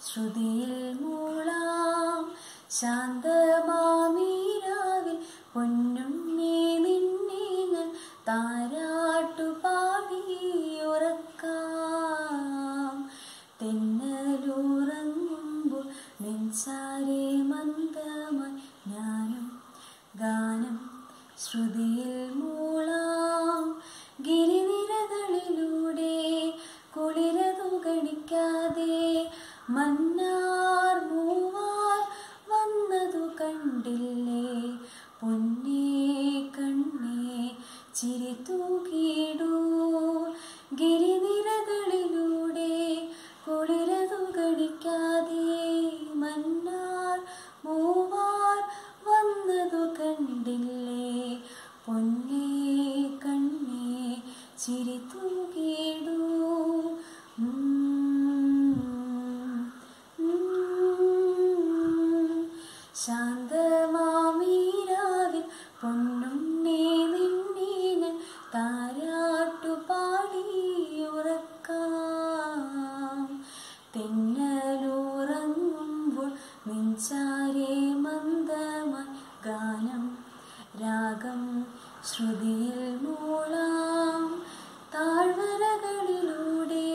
ശ്രുതിയിൽ മൂളാം ശാന്തമാമീരാവിൽ പൊന്നുണ്ണി നിന്നെ ഞാൻ താരാട്ടുപാടി ഉറക്കാം തെന്നലുറങ്ങുമ്പോൾ നെഞ്ചാരെ മന്ദമായി ഞാനും ഗാനം ശ്രുതിയിൽ മൂളാം ഗിരിനിരകളിലൂടെ കുളിരതു ഗണിക്കാതെ മന്നാർ മൂവാർ വന്നതു കണ്ടില്ലേ പൊന്നേ കണ്ണേ ചിരി തൂകിടൂ ഗിരിനിരകളിലൂടെ കുളിരതു ഗണിക്കാതെ മന്നാർ മൂവാർ വന്നതു കണ്ടില്ലേ പൊന്നേ കണ്ണേ ചിരി തൂകിടൂ ശാന്തമാമീരാവിൽ പൊന്നുണ്ണേ നിന്നെ ഞാൻ താരാട്ടുപാടി ഉറക്കാം തെന്നലുറങ്ങുമ്പോൾ നെഞ്ചാരെ മന്ദമായി ഗാനം രാഗം ശ്രുതിയിൽ മൂളാം താഴ്വരകളിലൂടെ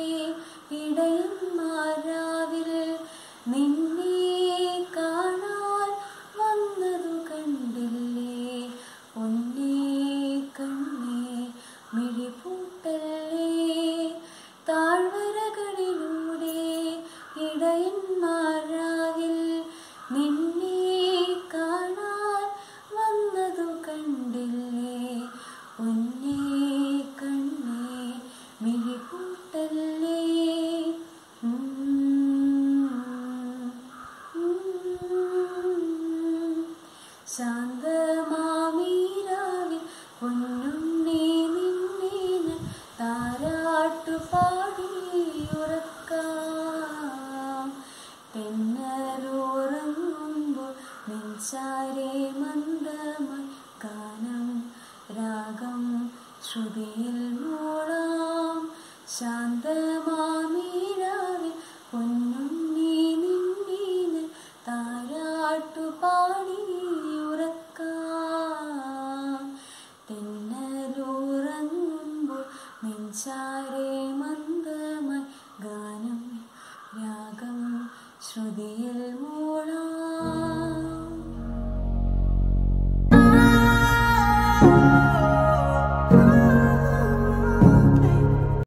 ഇടയന്മാരാവിൽ നിന്നെ കാണാൻ വന്നതു കണ്ടില്ലേ പൊന്നേ കണ്ണേ മിഴിപൂട്ടല്ലേ താഴ്വരകളിലൂടെ ഇടയന്മാരാവിൽ നിന്നെ കാണാൻ വന്നതു കണ്ടില്ലേ പൊന്നേ കണ്ണേ മിഴിപൂട്ടല്ലേ ഉം. ഉം. ശാന്തമാമീരാവിൽ പൊന്നുണ്ണേ നിന്നെ ഞാൻ താരാട്ടുപാടി ഉറക്കാം തെന്നലുറങ്ങുമ്പോൾ നെഞ്ചാരെ മന്ദമായി ഗാനം രാഗം ശ്രുതിയിൽ മൂളാം ശാന്തമാമീരാവിൽ പൊന്നുണ്ണി നിന്നെ ഞാൻ താരാട്ടുപാടി ഉറക്കാം തെന്നലുറങ്ങുമ്പോൾ നെഞ്ചാരെ മന്ദമായി ഗാനം രാഗം ശ്രുതിയിൽ